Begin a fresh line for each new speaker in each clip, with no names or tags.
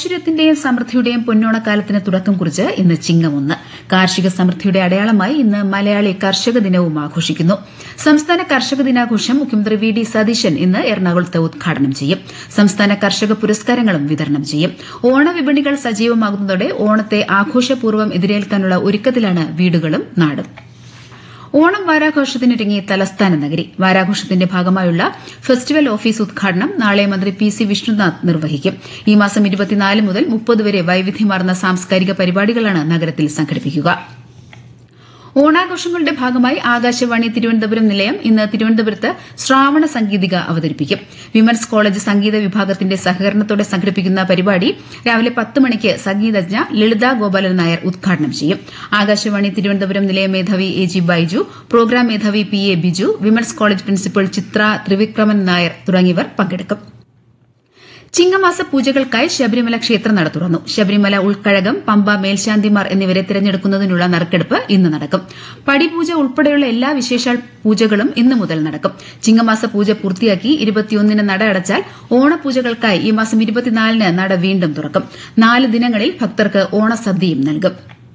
ഐശ്വര്യത്തിന്റെയും സമൃദ്ധിയുടെയും പൊന്നോണക്കാലത്തിന് തുടക്കം കുറിച്ച് ഇന്ന് ചിങ്ങമൊന്ന് കാർഷിക സമൃദ്ധിയുടെ അടയാളമായി ഇന്ന് മലയാളി കർഷക ദിനവും ആഘോഷിക്കുന്നു സംസ്ഥാന കർഷക ദിനാഘോഷം മുഖ്യമന്ത്രി വി ഡി സതീശൻ ഇന്ന് എറണാകുളത്ത് ഉദ്ഘാടനം ചെയ്യും സംസ്ഥാന കർഷക പുരസ്കാരങ്ങളും വിതരണം ചെയ്യും ഓണവിപണികൾ സജീവമാകുന്നതോടെ ഓണത്തെ ആഘോഷപൂർവ്വം എതിരേൽക്കാനുള്ള ഒരുക്കത്തിലാണ് വീടുകളും നാടും ഓണം വാരാഘോഷത്തിനൊരുങ്ങി തലസ്ഥാന നഗരി വാരാഘോഷത്തിന്റെ ഭാഗമായുള്ള ഫെസ്റ്റിവൽ ഓഫീസ് ഉദ്ഘാടനം നാളെ മന്ത്രി പി സി വിഷ്ണുനാഥ് നിർവഹിക്കും ഈ മാസം ഇരുപത്തിനാല് മുതൽ മുപ്പത് വരെ വൈവിധ്യമാർന്ന സാംസ്കാരിക പരിപാടികളാണ് നഗരത്തിൽ സംഘടിപ്പിക്കുക ഓണാഘോഷങ്ങളുടെ ഭാഗമായി ആകാശവാണി തിരുവനന്തപുരം നിലയം ഇന്ന് തിരുവനന്തപുരത്ത് ശ്രാവണ സംഗീതിക അവതരിപ്പിക്കും വിമൻസ് കോളേജ് സംഗീത വിഭാഗത്തിന്റെ സഹകരണത്തോടെ സംഘടിപ്പിക്കുന്ന പരിപാടി രാവിലെ പത്ത് മണിക്ക് സംഗീതജ്ഞ ലളിത ഗോപാലൻ നായർ ഉദ്ഘാടനം ചെയ്യും ആകാശവാണി തിരുവനന്തപുരം നിലയം മേധാവി എ ജി ബൈജു പ്രോഗ്രാം മേധാവി P A Biju women's college principal Chitra Trivikraman Nair തുടങ്ങിയവർ പങ്കെടുക്കും ചിങ്ങമാസ പൂജകൾക്കായി ശബരിമല ക്ഷേത്രനട തുറന്നു ശബരിമല ഉൾക്കഴകം പമ്പ മേൽശാന്തിമാർ എന്നിവരെ തിരഞ്ഞെടുക്കുന്നതിനുള്ള നറുക്കെടുപ്പ് ഇന്ന് നടക്കും പടിപൂജ ഉൾപ്പെടെയുള്ള എല്ലാ വിശേഷാൽ പൂജകളും ഇന്നു മുതൽ നടക്കും ചിങ്ങമാസ പൂജ പൂർത്തിയാക്കി ഇരുപത്തിയൊന്നിന് നട അടച്ചാൽ ഓണപൂജകൾക്കായി ഈ മാസം ഇരുപത്തിനാലിന് നട വീണ്ടും തുറക്കും നാല് ദിനങ്ങളിൽ ഭക്തർക്ക് ഓണസദ്യയും നൽകും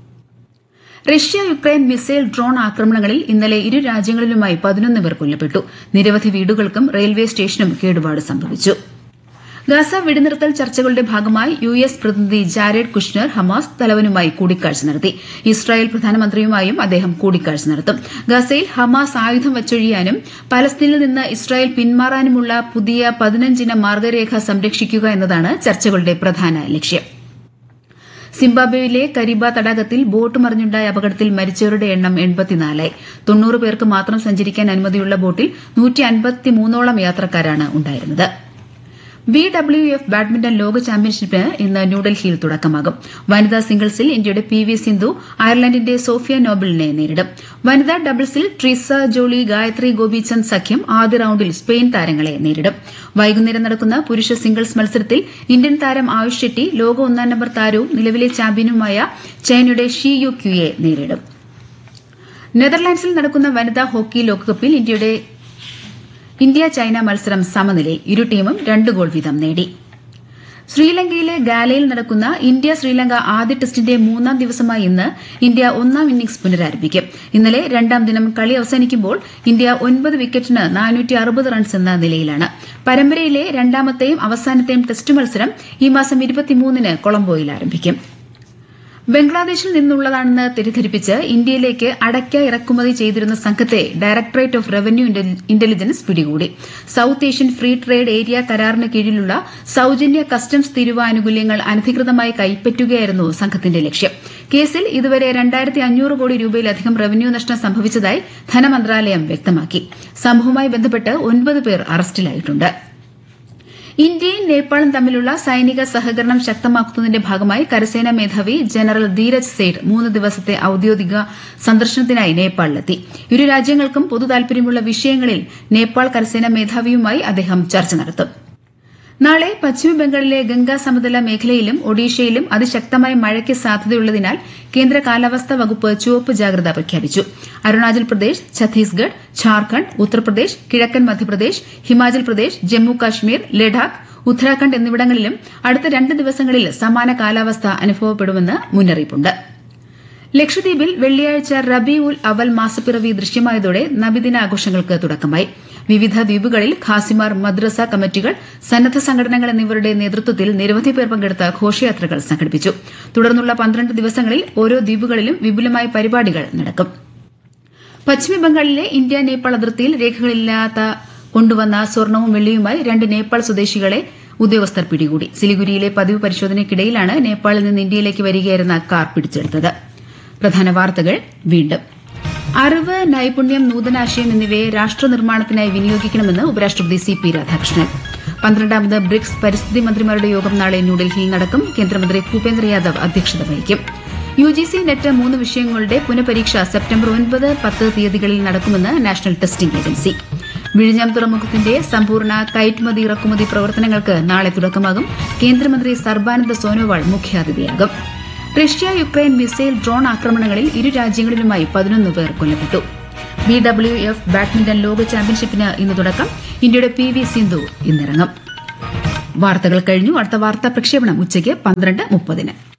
റഷ്യ യുക്രൈൻ മിസൈൽ ഡ്രോൺ ആക്രമണങ്ങളിൽ ഇന്നലെ ഇരു രാജ്യങ്ങളിലുമായി പതിനൊന്ന് പേർ കൊല്ലപ്പെട്ടു നിരവധി വീടുകൾക്കും റെയിൽവേ സ്റ്റേഷനും കേടുപാട് സംഭവിച്ചു ഗാസ വെടിനിർത്തൽ ചർച്ചകളുടെ ഭാഗമായി യു എസ് പ്രതിനിധി ജാരേഡ് കുഷ്നർ ഹമാസ് തലവനുമായി കൂടിക്കാഴ്ച നടത്തി ഇസ്രായേൽ പ്രധാനമന്ത്രിയുമായും അദ്ദേഹം കൂടിക്കാഴ്ച നടത്തും ഗസയിൽ ഹമാസ് ആയുധം വച്ചൊഴിയാനും പലസ്തീനിൽ നിന്ന് ഇസ്രായേൽ പിന്മാറാനുമുള്ള പുതിയ പതിനഞ്ചിന മാർഗരേഖ സംരക്ഷിക്കുക എന്നതാണ് ചർച്ചകളുടെ പ്രധാന ലക്ഷ്യം സിംബാബ്വേയിലെ കരീബ തടാകത്തിൽ ബോട്ട് മറിഞ്ഞുണ്ടായ അപകടത്തിൽ മരിച്ചവരുടെ എണ്ണം എൺപത്തിനാലായി തൊണ്ണൂറ് പേർക്ക് മാത്രം സഞ്ചരിക്കാൻ അനുമതിയുള്ള ബോട്ടിൽ നൂറ്റി അൻപത്തിമൂന്നോളം യാത്രക്കാരാണ് ഉണ്ടായിരുന്നത് ബി ഡബ്ല്യു എഫ് ബാഡ്മിന്റൺ ലോക ചാമ്പ്യൻഷിപ്പിന് ഇന്ന് ന്യൂഡൽഹിയിൽ തുടക്കമാകും വനിതാ സിംഗിൾസിൽ ഇന്ത്യയുടെ പി വി സിന്ധു അയർലൻഡിന്റെ സോഫിയ നോബിളിനെ നേരിടും വനിതാ ഡബിൾസിൽ ട്രീസ ജോളി ഗായത്രി ഗോപിചന്ദ് സഖ്യം ആദ്യ റൌണ്ടിൽ സ്പെയിൻ താരങ്ങളെ നേരിടും വൈകുന്നേരം നടക്കുന്ന പുരുഷ സിംഗിൾസ് മത്സരത്തിൽ ഇന്ത്യൻ താരം ആയുഷ് ഷെട്ടി ലോക ഒന്നാം നമ്പർ താരവും നിലവിലെ ചാമ്പ്യനുമായ ചൈനയുടെ ഷി യു ക്യുയെ നേരിടും നെതർലാൻഡ്സിൽ നടക്കുന്ന വനിതാ ഹോക്കി ലോകകപ്പിൽ ഇന്ത്യയുടെ ഇന്ത്യ ചൈന മത്സരം സമനിലയിൽ ഇരു ടീമും രണ്ട് ഗോൾ വീതം നേടി ശ്രീലങ്കയിലെ ഗാലയിൽ നടക്കുന്ന ഇന്ത്യ ശ്രീലങ്ക ആദ്യ ടെസ്റ്റിന്റെ മൂന്നാം ദിവസമായ ഇന്ന് ഇന്ത്യ ഒന്നാം ഇന്നിംഗ്സ് പുനരാരംഭിക്കും ഇന്നലെ രണ്ടാം ദിനം കളി അവസാനിക്കുമ്പോൾ ഇന്ത്യ ഒൻപത് വിക്കറ്റിന് റൺസ് എന്ന നിലയിലാണ് പരമ്പരയിലെ രണ്ടാമത്തെയും അവസാനത്തെയും ടെസ്റ്റ് മത്സരം ഈ മാസം ഇരുപത്തിമൂന്നിന് കൊളംബോയിൽ ആരംഭിക്കും ബംഗ്ലാദേശിൽ നിന്നുള്ളതാണെന്ന് തെറ്റിദ്ധരിപ്പിച്ച് ഇന്ത്യയിലേക്ക് അടയ്ക്ക ഇറക്കുമതി ചെയ്തിരുന്ന സംഘത്തെ ഡയറക്ടറേറ്റ് ഓഫ് റവന്യൂ ഇന്റലിജൻസ് പിടികൂടി South Asian Free Trade Area കരാറിന് കീഴിലുള്ള സൌജന്യ കസ്റ്റംസ് തീരുവാനുകൂല്യങ്ങൾ അനധികൃതമായി കൈപ്പറ്റുകയായിരുന്നു സംഘത്തിന്റെ ലക്ഷ്യം കേസിൽ ഇതുവരെ രണ്ടായിരത്തി അഞ്ഞൂറ് കോടി രൂപയിലധികം റവന്യൂ നഷ്ടം സംഭവിച്ചതായി ധനമന്ത്രാലയം വ്യക്തമാക്കി സംഭവവുമായി ബന്ധപ്പെട്ട് ഒൻപത് പേർ അറസ്റ്റിലായിട്ടുണ്ട് ഇന്ത്യയും നേപ്പാളും തമ്മിലുള്ള സൈനിക സഹകരണം ശക്തമാക്കുന്നതിന്റെ ഭാഗമായി കരസേനാ മേധാവി ജനറൽ ധീരജ് സേഠ് മൂന്ന് ദിവസത്തെ ഔദ്യോഗിക സന്ദർശനത്തിനായി നേപ്പാളിലെത്തി ഇരു രാജ്യങ്ങൾക്കും പൊതു താൽപര്യമുള്ള വിഷയങ്ങളിൽ നേപ്പാൾ കരസേനാ മേധാവിയുമായി അദ്ദേഹം ചർച്ച നടത്തും നാളെ പശ്ചിമബംഗാളിലെ ഗംഗാ സമതല മേഖലയിലും ഒഡീഷയിലും അതിശക്തമായ മഴയ്ക്ക് സാധ്യതയുള്ളതിനാൽ കേന്ദ്ര കാലാവസ്ഥാ വകുപ്പ് ചുവപ്പ് ജാഗ്രത പ്രഖ്യാപിച്ചു അരുണാചൽ പ്രദേശ് ഛത്തീസ്ഗഡ് ഝാർഖണ്ഡ് ഉത്തർപ്രദേശ് കിഴക്കൻ മധ്യപ്രദേശ് ഹിമാചൽ പ്രദേശ് ജമ്മു കാശ്മീർ ലഡാക്ക് ഉത്തരാഖണ്ഡ് എന്നിവിടങ്ങളിലും അടുത്ത രണ്ട് ദിവസങ്ങളിൽ സമാന കാലാവസ്ഥ അനുഭവപ്പെടുമെന്ന് മുന്നറിയിപ്പുണ്ട് ലക്ഷദ്വീപിൽ വെള്ളിയാഴ്ച റബി ഉൽ അവൽ മാസപ്പിറവി ദൃശ്യമായതോടെ നബിദിനാഘോഷങ്ങൾക്ക് തുടക്കമായി വിവിധ ദ്വീപുകളിൽ ഖാസിമാർ മദ്രസ കമ്മിറ്റികൾ സന്നദ്ധ സംഘടനകൾ എന്നിവരുടെ നേതൃത്വത്തിൽ നിരവധി പേർ പങ്കെടുത്ത ഘോഷയാത്രകൾ സംഘടിപ്പിച്ചു തുടർന്നുള്ള പന്ത്രണ്ട് ദിവസങ്ങളിൽ ഓരോ ദ്വീപുകളിലും വിപുലമായ പരിപാടികൾ നടക്കും പശ്ചിമബംഗാളിലെ ഇന്ത്യ നേപ്പാൾ അതിർത്തിയിൽ രേഖകളില്ലാത്ത കൊണ്ടുവന്ന സ്വർണവും വെള്ളിയുമായി രണ്ട് നേപ്പാൾ സ്വദേശികളെ ഉദ്യോഗസ്ഥർ പിടികൂടി സിലിഗുരിയിലെ പതിവ് പരിശോധനയ്ക്കിടയിലാണ് നേപ്പാളിൽ നിന്ന് ഇന്ത്യയിലേക്ക് വരികയായിരുന്ന കാർ പിടിച്ചെടുത്തത് പ്രധാന വാർത്തകൾ വീണ്ടും അറിവ് നൈപുണ്യം നൂതനാശയം എന്നിവയെ രാഷ്ട്ര നിർമ്മാണത്തിനായി വിനിയോഗിക്കണമെന്ന് ഉപരാഷ്ട്രപതി സി പി രാധാകൃഷ്ണൻ പന്ത്രണ്ടാമത് ബ്രിക്സ് പരിസ്ഥിതി മന്ത്രിമാരുടെ യോഗം നാളെ ന്യൂഡൽഹിയിൽ നടക്കും കേന്ദ്രമന്ത്രി ഭൂപേന്ദ്ര യാദവ് അധ്യക്ഷത വഹിക്കും യു ജി സി നെറ്റ് മൂന്ന് വിഷയങ്ങളുടെ പുനഃപരീക്ഷ സെപ്റ്റംബർ ഒൻപത് പത്ത് തീയതികളിൽ നടക്കുമെന്ന് നാഷണൽ ടെസ്റ്റിംഗ് ഏജൻസി വിഴിഞ്ഞം തുറമുഖത്തിന്റെ സമ്പൂർണ്ണ കയറ്റുമതി ഇറക്കുമതി പ്രവർത്തനങ്ങൾക്ക് നാളെ തുടക്കമാകും കേന്ദ്രമന്ത്രി സർബാനന്ദ സോനോവാൾ മുഖ്യാതിഥിയാകും റഷ്യ യുക്രൈൻ മിസൈൽ ഡ്രോൺ ആക്രമണങ്ങളിൽ ഇരു രാജ്യങ്ങളിലുമായി പതിനൊന്ന് പേർ കൊല്ലപ്പെട്ടു ബി ഡബ്ല്യു എഫ് ബാഡ്മിന്റൺ ലോക ചാമ്പ്യൻഷിപ്പിന് ഇന്ന് തുടക്കം ഇന്ത്യയുടെ പി വി സിന്ധു ഇന്നിറങ്ങും വാർത്തകൾ കഴിഞ്ഞു അടുത്ത വാർത്താ പ്രക്ഷേപണം ഉച്ചയ്ക്ക് പന്ത്രണ്ട് മുപ്പതിന്